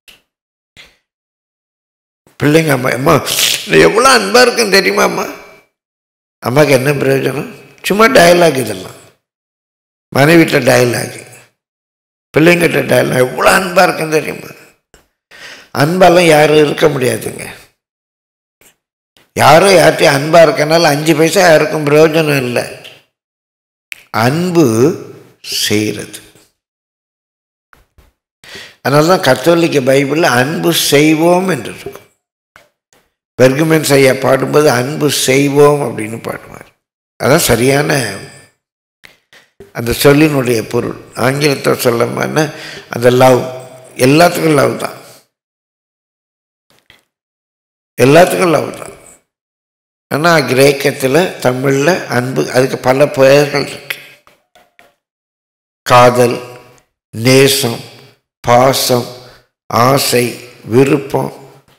Speaker 2: பிள்ளைங்க அம்மா அம்மா எவ்வளோ அன்பாக இருக்குன்னு தெரியுமா அம்மா அம்மாவுக்கு என்ன பிரயோஜனம் சும்மா டயலாக் இதெல்லாம் மனைவிட்ட டயலாக் பிள்ளைங்கிட்ட டயலாக் எவ்வளோ அன்பாக இருக்குன்னு தெரியுமா அன்பாலாம் யாரும் இருக்க முடியாதுங்க யாரோ யார்ட்டையும் அன்பாக இருக்கனால அஞ்சு பைசா யாருக்கும் பிரயோஜனம் இல்லை அன்பு செய்கிறது அதனால தான் கத்தோலிக்க பைபிளில் அன்பு செய்வோம் என்று இருக்கும் பெர்குமென்ஸ் ஐயா பாடும்போது அன்பு செய்வோம் அப்படின்னு பாடுவார் அதான் சரியான அந்த சொல்லினுடைய பொருள் ஆங்கிலத்தை சொல்லமான அந்த லவ் எல்லாத்துக்கும் லவ் தான் எல்லாத்துக்கும் லவ் தான் ஆனால் கிரேக்கத்தில் தமிழில் அன்பு அதுக்கு பல பெயர்கள் இருக்கு காதல் நேசம் பாசம் ஆசை விருப்பம்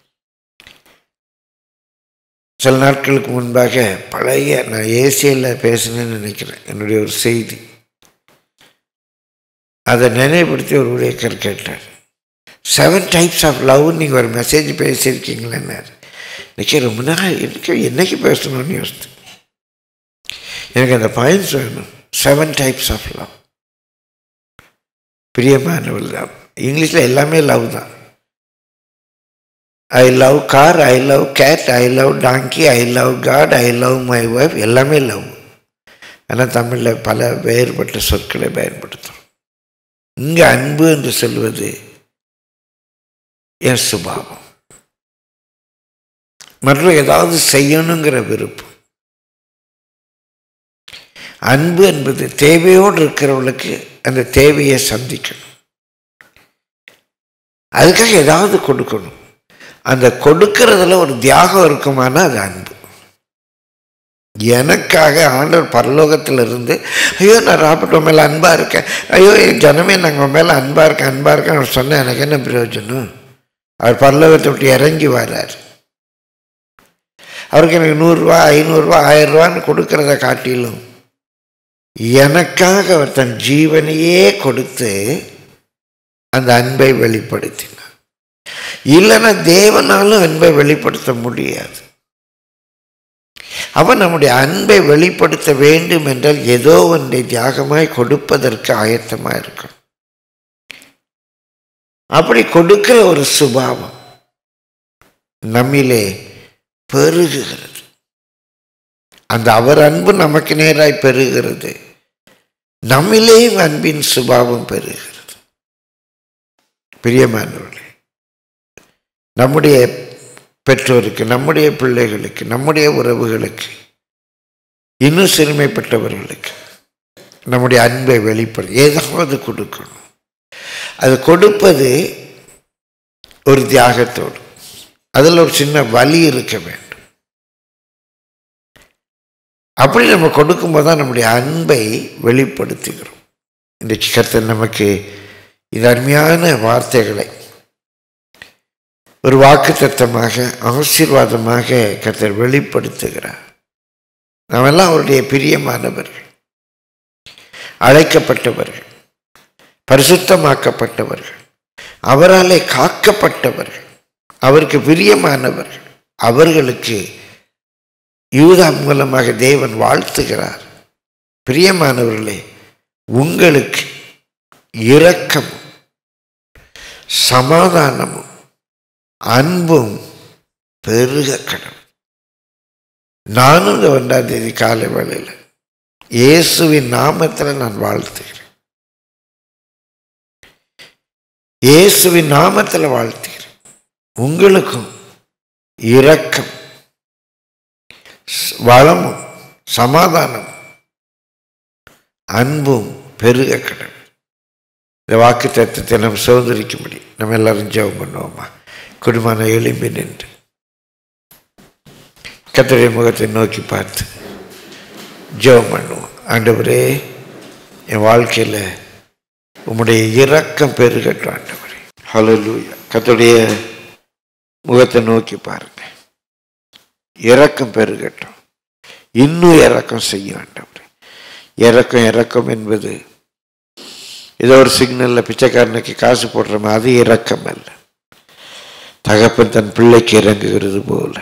Speaker 2: சில நாட்களுக்கு முன்பாக பழைய நான் ஏசியில் பேசினேன்னு நினைக்கிறேன் என்னுடைய ஒரு செய்தி அதை நினைவுபடுத்தி ஒரு ஊழியக்கர் கேட்டார் செவன் டைப்ஸ் ஆஃப் லவ் நீங்கள் ஒரு மெசேஜ் பேசியிருக்கீங்களேன்னாரு இன்னைக்கு ரொம்ப நாள் எனக்கு என்னைக்கு பேசணும்னு யோசித்து எனக்கு அந்த பாயிண்ட்ஸ் வேணும் செவன் டைப்ஸ் ஆஃப் லவ் பிரியமானவள் லவ் இங்கிலீஷில் எல்லாமே லவ் தான் I love car I love cat I love donkey I love God I love my wife எல்லாமே லவ் ஆனால் தமிழில் பல வேறுபட்ட சொற்களை பயன்படுத்தும் இங்கே அன்பு என்று சொல்வது என் சுபாவம் மற்றும் ஏதாவது செய்யணுங்கிற விருப்பம் அன்பு என்பது தேவையோடு இருக்கிறவர்களுக்கு அந்த தேவையை சந்திக்கணும் அதுக்காக ஏதாவது கொடுக்கணும் அந்த கொடுக்கறதுல ஒரு தியாகம் இருக்குமானா அது அன்பு எனக்காக ஆண்டவர் பரலோகத்தில் இருந்து ஐயோ நான் ராபர்ட் உன் மேலே அன்பாக இருக்கேன் ஐயோ என் ஜனமே நாங்கள் உன் மேலே அன்பாக இருக்கேன் அன்பாக இருக்கேன் அவர் சொன்னேன் எனக்கு என்ன பிரயோஜனம் அவர் பரலோகத்தை விட்டு இறங்கி வர்றார் அவருக்கு எனக்கு நூறுரூவா ஐநூறுரூவா ஆயிரரூவான்னு கொடுக்கறத காட்டிலும் எனக்காக அவர் தன் ஜீவனையே கொடுத்து அந்த அன்பை வெளிப்படுத்தினார் இல்லைன்னா தேவனாலும் அன்பை வெளிப்படுத்த முடியாது அவன் நம்முடைய அன்பை வெளிப்படுத்த வேண்டும் என்றால் ஏதோ ஒன்றை தியாகமாய் கொடுப்பதற்கு ஆயத்தமாக இருக்கும் அப்படி கொடுக்கிற ஒரு சுபாவம் நம்மிலே பெருகுகிறது அந்த அவர் அன்பு நமக்கு நேராய் பெருகிறது நம்மிலேயும் அன்பின் சுபாவம் பெருகிறது பிரியமானவர்களே நம்முடைய பெற்றோருக்கு நம்முடைய பிள்ளைகளுக்கு நம்முடைய உறவுகளுக்கு இன்னும் சிறுமைப்பட்டவர்களுக்கு நம்முடைய அன்பை வெளிப்படு ஏதாவது கொடுக்கணும் அது கொடுப்பது ஒரு தியாகத்தோடு அதில் ஒரு சின்ன வலி இருக்க வேண்டும் அப்படி நம்ம கொடுக்கும்போது தான் நம்முடைய அன்பை வெளிப்படுத்துகிறோம் இன்றைக்கு கர்த்தர் நமக்கு இந்த அருமையான வார்த்தைகளை ஒரு வாக்குத்தத்தமாக ஆசீர்வாதமாக கர்த்தர் வெளிப்படுத்துகிறார் நாமெல்லாம் அவருடைய பிரியமானவர்கள் அழைக்கப்பட்டவர்கள் பரிசுத்தமாக்கப்பட்டவர்கள் அவராலே காக்கப்பட்டவர்கள் அவருக்கு பிரியமானவர்கள் அவர்களுக்கு யூதா மூலமாக தேவன் வாழ்த்துகிறார் பிரியமானவர்களே உங்களுக்கு இரக்கமும் சமாதானமும் அன்பும் பெருக கடவுள் நானும் இந்த ஒன்றாம் தேதி காலை வேளையில் இயேசுவின் நாமத்தில் நான் வாழ்த்துகிறேன் இயேசுவின் நாமத்தில் வாழ்த்துகிறேன் உங்களுக்கும் இரக்கம் ஸ்- வளமும் சமாதானமும் அன்பும் பெருக கடவுள் இந்த வாக்கு தத்துவத்தை நம்ம சுதந்திரிக்கும்படி நம்ம எல்லாரும் ஜெபம் பண்ணுவோமா குடும்பமான எலும்பி நின்று கத்தருடைய முகத்தை நோக்கி பார்த்து ஜெபம் பண்ணுவோம் ஆண்டவரே என் வாழ்க்கையில் உம்முடைய இரக்கம் பெருகட்டும் ஆண்டவரே ஹalleluya கத்தருடைய முகத்தை நோக்கி பாருங்க இரக்கம் பெருகட்டும் இன்னும் இரக்கம் செய்யும் ஆண்டவரே இரக்கம் இரக்கம் என்பது ஏதோ ஒரு சிக்னலில் பிச்சைக்காரனுக்கு காசு போடுறோமே அது இரக்கம் அல்ல தகப்பன் தன் பிள்ளைக்கு இறங்குகிறது போல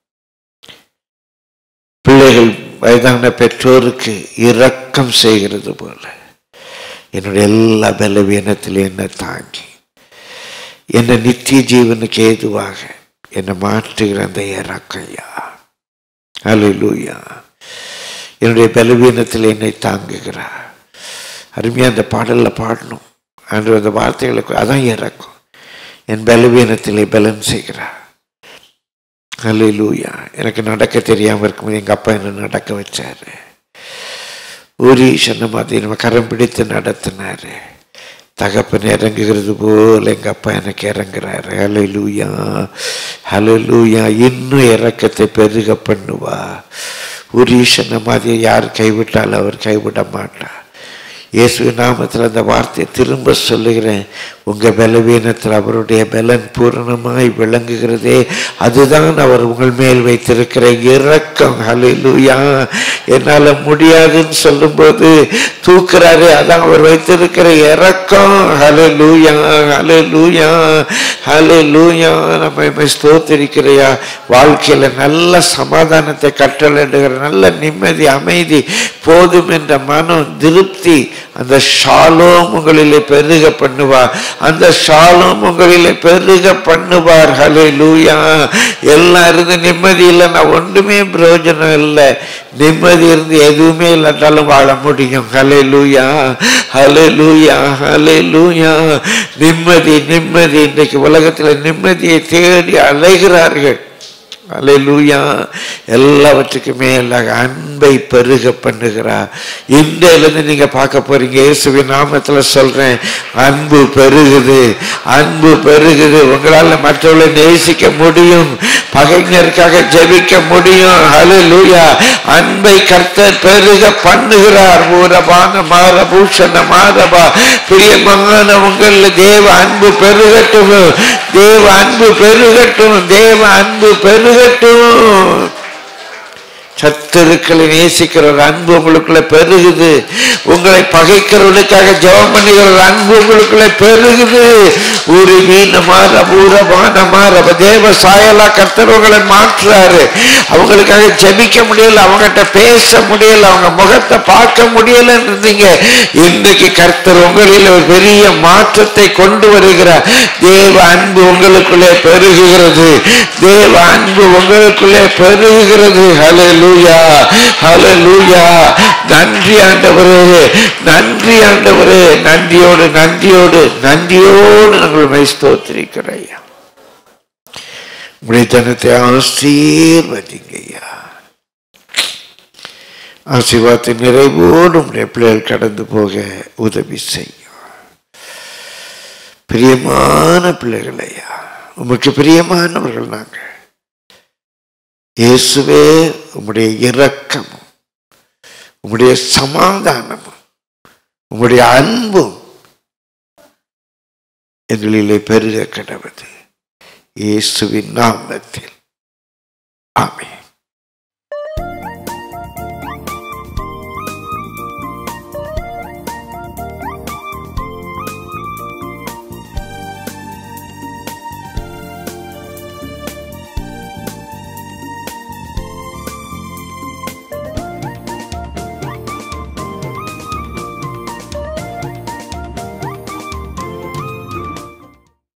Speaker 2: பிள்ளைகள் வயதான பெற்றோருக்கு இரக்கம் செய்கிறது போல என்னுடைய எல்லா பலவீனத்திலும் என்னை தாங்கி என்னை நித்திய ஜீவனுக்கு ஏதுவாக என்னை மாற்றுகிற அந்த இறக்கையா அல்லேலூயா என்னுடைய பலவீனத்தில் என்னை தாங்குகிறார் அருமையாக அந்த பாடலில் பாடணும் அன்று அந்த வார்த்தைகளுக்கு அதான் இறக்கும் என் பலவீனத்திலே பலன் செய்கிறார் அல்லேலூயா எனக்கு நடக்க தெரியாமல் இருக்கும்போது எங்கள் அப்பா என்ன நடக்க வச்சாரு ஊரி சொன்ன மாதிரி நம்ம கரம் பிடித்து நடத்தினாரு தகப்பன் இறங்குகிறது போல் எங்கள் அப்பா எனக்கு இறங்குறாரு ஹலோ லூயா ஹலோ லூயா இன்னும் இறக்கத்தை பெருக பண்ணுவா ஊரி சொன்ன மாதிரி யார் கைவிட்டாலும் அவர் கைவிட மாட்டார் இயேசு நாமத்தில் அந்த வார்த்தையை திரும்ப சொல்லுகிறேன் உங்கள் பலவீனத்தில் அவருடைய பலன் பூரணமாய் விளங்குகிறதே அதுதான் அவர் உங்கள் மேல் வைத்திருக்கிற இரக்கம் ஹalleluya என்னால் முடியாதுன்னு சொல்லும்போது தூக்குறாரு அதான் அவர் வைத்திருக்கிற இரக்கம் ஹalleluya ஹalleluya ஹalleluya நம்ம ஸ்தோத்திரிக்கிறையா வாழ்க்கையில் நல்ல சமாதானத்தை கட்டளையிடுகிற நல்ல நிம்மதி அமைதி போதும் என்ற மனம் திருப்தி அந்த ஷாலோம் உங்களிலே பெருக பண்ணுவார் அந்த ஷாலோம் உங்களிலே பெருக பண்ணுவார் ஹலே லூயா எல்லாம் இருந்து நிம்மதி இல்லைன்னா ஒன்றுமே பிரயோஜனம் இல்லை நிம்மதி இருந்து எதுவுமே இல்லாட்டாலும் வாழ முடியும் ஹலே லூயா ஹலே லூயா ஹலே லூயா நிம்மதி நிம்மதி இன்றைக்கு உலகத்தில் நிம்மதியை தேடி அலைகிறார்கள் அல்லேலூயா எல்லாவற்றுக்கும் மேலாக அன்பை பெருக பண்ணுகிறார் இன்றையிலிருந்து நீங்க பார்க்க போறீங்க இயேசுவின் நாமத்துல சொல்றேன் அன்பு பெருகுது அன்பு பெருகுது உங்களால மற்றவர்களை நேசிக்க முடியும் பகைஞருக்காக ஜெபிக்க முடியும் ஹalleluya அன்பை கர்த்தர் பெருக பண்ணுகிறார் பூரபான மாற பூஷண மாறபா பிரியமான உங்கள் தேவ அன்பு பெருகட்டும் தேவ அன்பு பெருகட்டும் தேவ அன்பு பெருகட்டும் சத்துருக்களை நேசிக்கிற ஒரு அன்பு உங்களுக்குள்ள பெருகுது உங்களை பகைக்கிறவர்களுக்காக ஜெபம் பண்ணுகிற ஒரு அன்பு உங்களுக்குள்ள பெருகுது ஒரு வீணமான பூரமான தேவ சாயலா கர்த்தர் உங்களை மாற்றுறாரு அவங்களுக்காக ஜெபிக்க முடியல அவங்ககிட்ட பேச முடியல அவங்க முகத்தை பார்க்க முடியலன்னு இருந்தீங்க இன்றைக்கு கர்த்தர் உங்களில் ஒரு பெரிய மாற்றத்தை கொண்டு வருகிறார் தேவ அன்பு உங்களுக்குள்ளே பெருகுகிறது தேவ அன்பு உங்களுக்குள்ளே பெருகுகிறது ஹalleluya ஹalleluya நன்றி ஆண்டவரே நன்றி ஆண்டவரே நன்றியோடு நன்றியோடு நன்றியோடு நாங்கள் மை ஸ்தோத்திரிக்கிறோம் உடைய தனத்தை ஆசீர்வதிங்க ஐயா ஆசீர்வாதத்தின் நிறைவோடு உடைய பிள்ளைகள் கடந்து போக உதவி செய்யும் பிரியமான பிள்ளைகள் ஐயா உமக்கு பிரியமானவர்கள் நாங்கள் இயேசுவே உம்முடைய இரக்கமும் உம்முடைய சமாதானமும் உம்முடைய அன்பும் எங்களிலே பெருக கடவுது இயேசுவின் நாமத்தில் ஆமென்